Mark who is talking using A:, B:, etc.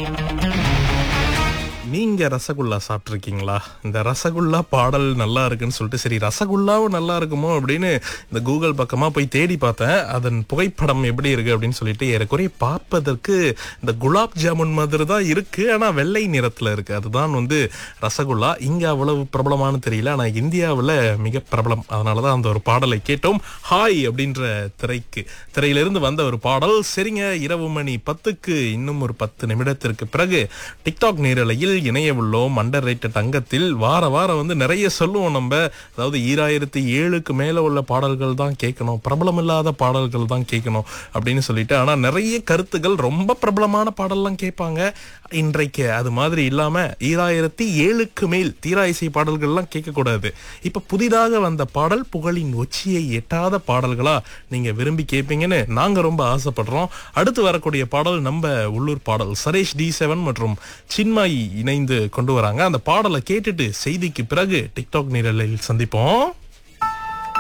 A: நீங்க ரசகுல்லா சாப்பிட்ருக்கீங்களா இந்த ரசகுல்லா பாடல் நல்லா இருக்குன்னு சொல்லிட்டு சரி ரசகுல்லாவும் நல்லா இருக்குமோ அப்படின்னு இந்த கூகுள் பக்கமா போய் தேடி பார்த்தேன் அதன் புகைப்படம் எப்படி இருக்கு அப்படின்னு சொல்லிட்டு ஏறக்குறைய பார்ப்பதற்கு இந்த குலாப் ஜாமுன் மாதிரி தான் இருக்கு ஆனா வெள்ளை நிறத்துல இருக்கு அதுதான் வந்து ரசகுல்லா இங்க அவ்வளவு பிரபலமானு தெரியல ஆனா இந்தியாவுல மிக பிரபலம் அதனாலதான் அந்த ஒரு பாடலை கேட்டோம் ஹாய் அப்படின்ற திரைக்கு திரையிலிருந்து வந்த ஒரு பாடல் சரிங்க இரவு மணி பத்துக்கு இன்னும் ஒரு பத்து நிமிடத்திற்கு பிறகு டிக்டாக் நேரலையில் இணைய உள்ளோம் அண்டர் ரேட்டட் அங்கத்தில் வார வாரம் வந்து நிறைய சொல்லுவோம் நம்ம அதாவது ஈராயிரத்தி ஏழுக்கு மேல உள்ள பாடல்கள் தான் கேட்கணும் பிரபலம் இல்லாத பாடல்கள் தான் கேட்கணும் அப்படின்னு சொல்லிட்டு ஆனா நிறைய கருத்துகள் ரொம்ப பிரபலமான பாடல்லாம் கேட்பாங்க இன்றைக்கு அது மாதிரி இல்லாம ஈராயிரத்தி ஏழுக்கு மேல் தீரா இசை பாடல்கள்லாம் கேட்கக்கூடாது இப்ப புதிதாக வந்த பாடல் புகழின் உச்சியை எட்டாத பாடல்களா நீங்க விரும்பி கேட்பீங்கன்னு நாங்க ரொம்ப ஆசைப்படுறோம் அடுத்து வரக்கூடிய பாடல் நம்ம உள்ளூர் பாடல் சரேஷ் டி செவன் மற்றும் சின்மாயி இணைந்து கொண்டு வராங்க அந்த பாடலை கேட்டுட்டு செய்திக்கு பிறகு டிக்டாக் நிரலில் சந்திப்போம்